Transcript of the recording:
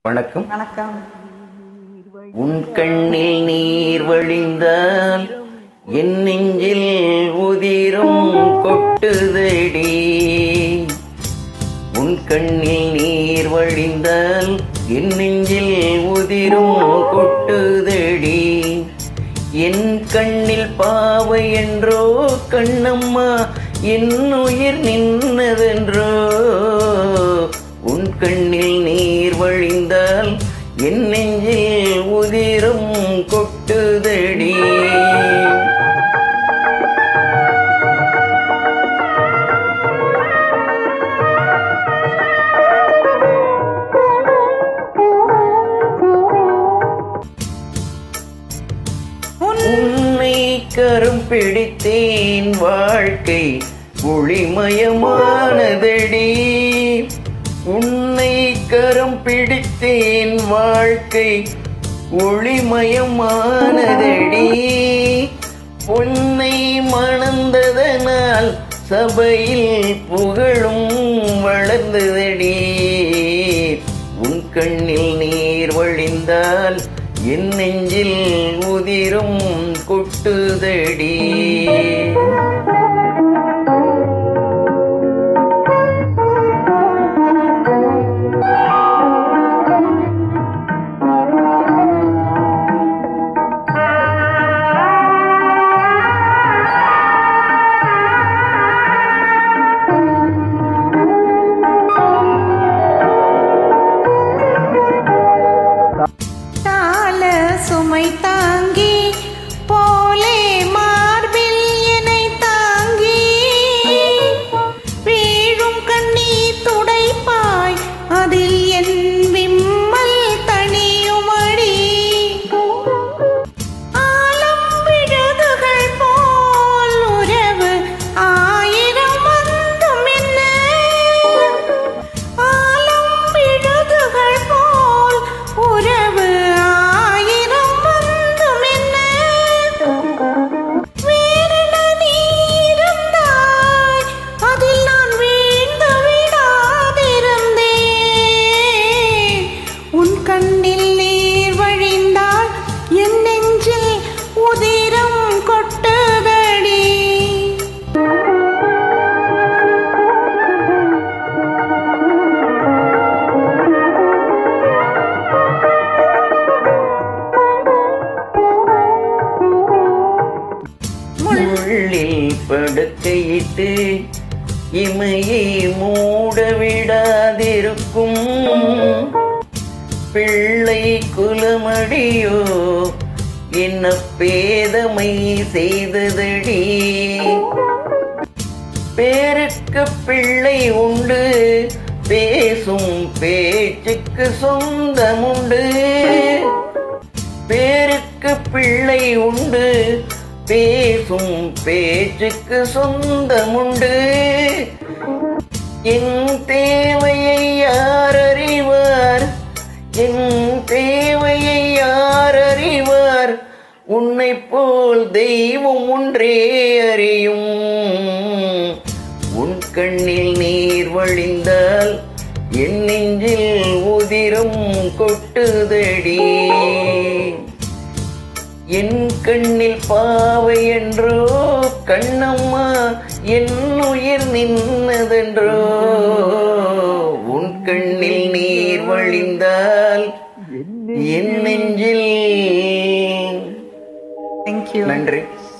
வணக்கம் வணக்கம் உன் கண்ணில் நீர் வழிந்தால் என் நெஞ்சில் உதிரும் கொட்டுதடி உன் கண்ணில் நீர் வழிந்தால் என் நெஞ்சில் உதிரும் கொட்டுதடி என் கண்ணில் பாவை என்றோ கண்ணம்மா என் உயிர் நின்னதென்றோ உன் கண்ணில் நீர் வழிந்தால் என் நெஞ்சில் உதிரும் கொட்டுதடி உன்னை கரும் பிடித்தேன் வாழ்க்கை ஒளிமயமானதடி உன்னை கரம் பிடித்தேன் வாழ்க்கை ஒளிமயமானதடி உன்னை மணந்ததனால் சபையில் புகழும் வளர்ந்ததடி உன் கண்ணில் நீர் வழிந்தால் என் நெஞ்சில் உதிரும் கொட்டுதடி தாள சுமை தாங்கி போலே மார்பில் என்னை தாங்கி வீழும் கண்ணீர் துடைப்பாய் அதில் என் விம்மல் தனியுமடி ஆலம் விழுதுகள் போல் உறவு ஆயிரம் வந்தும் என்ன ஆலம் விழுதுகள் போல் உறவு ஆயிரம் வந்தும் என்ன வேறென நீ இருந்தாய் அதில் நான் வீழ்ந்து விடாதிருந்தேன் உன் கண்ணில் நீர் வழிந்தால் என் நெஞ்சில் உதிரம் கொட்டுதடி முள்ளில் படுக்கையிட்டு இமையை மூட விடாதிருக்கும் பிள்ளை குலமடியோ என்ன பேதமை செய்ததடி பேருக்கு பிள்ளை உண்டு பேசும் பேச்சுக்கு சொந்தமுண்டு பேருக்கு பிள்ளை உண்டு பேசும் பேச்சுக்கு சொந்தமுண்டு என் தேவையை யார் அறிவார் என் தேவையை யார் அறிவார் உன்னை போல் தெய்வம் ஒன்றே அறியும் உன் கண்ணில் நீர் வழிந்தால் என் நெஞ்சில் உதிரம் கொட்டுதடி என் கண்ணில் பாவை என்றோ கண்ணம்மா என் உயிர் நின்னதென்றோ உன் கண்ணில் நீர் வழிந்தால் என் நெஞ்சில் தேங்க்யூ நன்றி